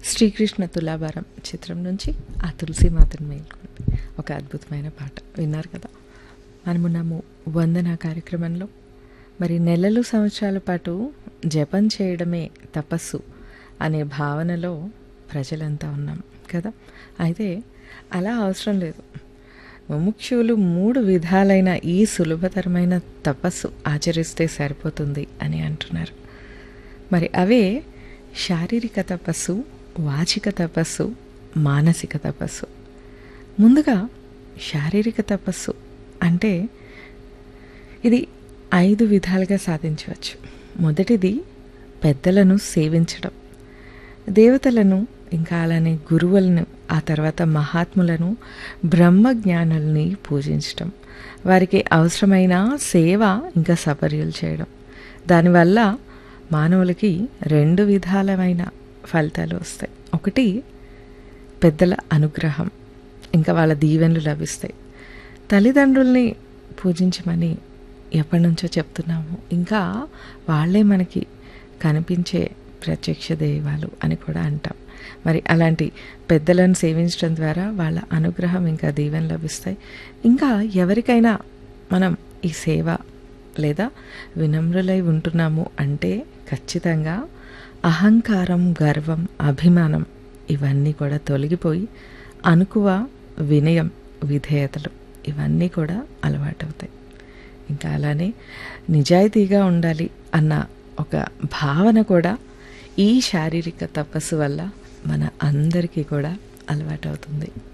శ్రీకృష్ణ తులాభారం చిత్రం నుంచి ఆ తులసి మాతను మేల్కొంది ఒక అద్భుతమైన పాట విన్నారు కదా మనమున్నాము వందన కార్యక్రమంలో మరి నెలలు సంవత్సరాల పాటు జపం చేయడమే తపస్సు అనే భావనలో ప్రజలంతా ఉన్నాం కదా అయితే అలా అవసరం లేదు ముముక్షువులు మూడు విధాలైన ఈ సులభతరమైన తపస్సు ఆచరిస్తే సరిపోతుంది అని అంటున్నారు మరి అవే శారీరక తపస్సు వాచిక తపస్సు మానసిక తపస్సు ముందుగా శారీరక తపస్సు అంటే ఇది ఐదు విధాలుగా సాధించవచ్చు మొదటిది పెద్దలను సేవించడం దేవతలను ఇంకా అలానే గురువులను ఆ తర్వాత మహాత్ములను బ్రహ్మజ్ఞానుల్ని పూజించటం వారికి అవసరమైన సేవ ఇంకా సపర్యలు చేయడం దానివల్ల మానవులకి రెండు విధాలమైన ఫలితాలు వస్తాయి ఒకటి పెద్దల అనుగ్రహం ఇంకా వాళ్ళ దీవెనలు లభిస్తాయి తల్లిదండ్రుల్ని పూజించమని ఎప్పటి నుంచో చెప్తున్నాము ఇంకా వాళ్ళే మనకి కనిపించే ప్రత్యక్ష దైవాలు అని కూడా అంటాం మరి అలాంటి పెద్దలను సేవించడం ద్వారా వాళ్ళ అనుగ్రహం ఇంకా దీవెన లభిస్తాయి ఇంకా ఎవరికైనా మనం ఈ సేవ లేదా వినమ్రులై ఉంటున్నాము అంటే ఖచ్చితంగా అహంకారం గర్వం అభిమానం ఇవన్నీ కూడా తొలగిపోయి అనుకువ వినయం విధేయతలు ఇవన్నీ కూడా అలవాటవుతాయి ఇంకా అలానే నిజాయితీగా ఉండాలి అన్న ఒక భావన కూడా ఈ శారీరక తపస్సు వల్ల మన అందరికీ కూడా అలవాటవుతుంది